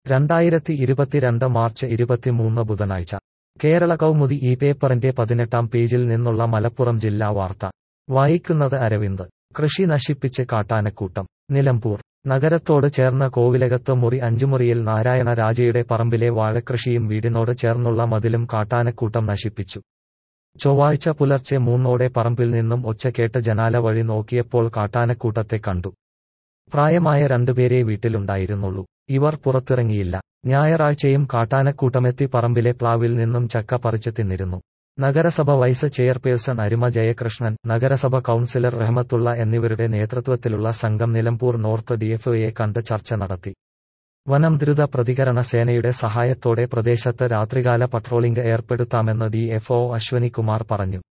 രണ്ടായിരത്തി ഇരുപത്തിരണ്ട് മാർച്ച് ഇരുപത്തിമൂന്ന് ബുധനാഴ്ച കേരള കൗമുദി ഈ പേപ്പറിന്റെ പതിനെട്ടാം പേജിൽ നിന്നുള്ള മലപ്പുറം ജില്ലാ വാർത്ത വായിക്കുന്നത് അരവിന്ദ് കൃഷി നശിപ്പിച്ച് കാട്ടാനക്കൂട്ടം നിലമ്പൂർ നഗരത്തോട് ചേർന്ന കോവിലകത്ത് മുറി അഞ്ചുമുറിയിൽ നാരായണ രാജയുടെ പറമ്പിലെ വാഴക്കൃഷിയും വീടിനോട് ചേർന്നുള്ള മതിലും കാട്ടാനക്കൂട്ടം നശിപ്പിച്ചു ചൊവ്വാഴ്ച പുലർച്ചെ മൂന്നോടെ പറമ്പിൽ നിന്നും ഒച്ച കേട്ട് ജനാല വഴി നോക്കിയപ്പോൾ കാട്ടാനക്കൂട്ടത്തെ കണ്ടു പ്രായമായ രണ്ടുപേരെ വീട്ടിലുണ്ടായിരുന്നുള്ളൂ ഇവർ പുറത്തിറങ്ങിയില്ല ഞായറാഴ്ചയും കാട്ടാനക്കൂട്ടമെത്തി പറമ്പിലെ പ്ലാവിൽ നിന്നും ചക്ക പറിച്ചു തിന്നിരുന്നു നഗരസഭ വൈസ് ചെയർപേഴ്സൺ അരുമ ജയകൃഷ്ണൻ നഗരസഭ കൌൺസിലർ റഹ്മത്തുള്ള എന്നിവരുടെ നേതൃത്വത്തിലുള്ള സംഘം നിലമ്പൂർ നോർത്ത് ഡിഎഫ്ഒയെ കണ്ട് ചർച്ച നടത്തി വനം ദ്രുത പ്രതികരണ സേനയുടെ സഹായത്തോടെ പ്രദേശത്ത് രാത്രികാല പട്രോളിംഗ് ഏർപ്പെടുത്താമെന്ന് ഡിഎഫ്ഒ അശ്വനി കുമാർ പറഞ്ഞു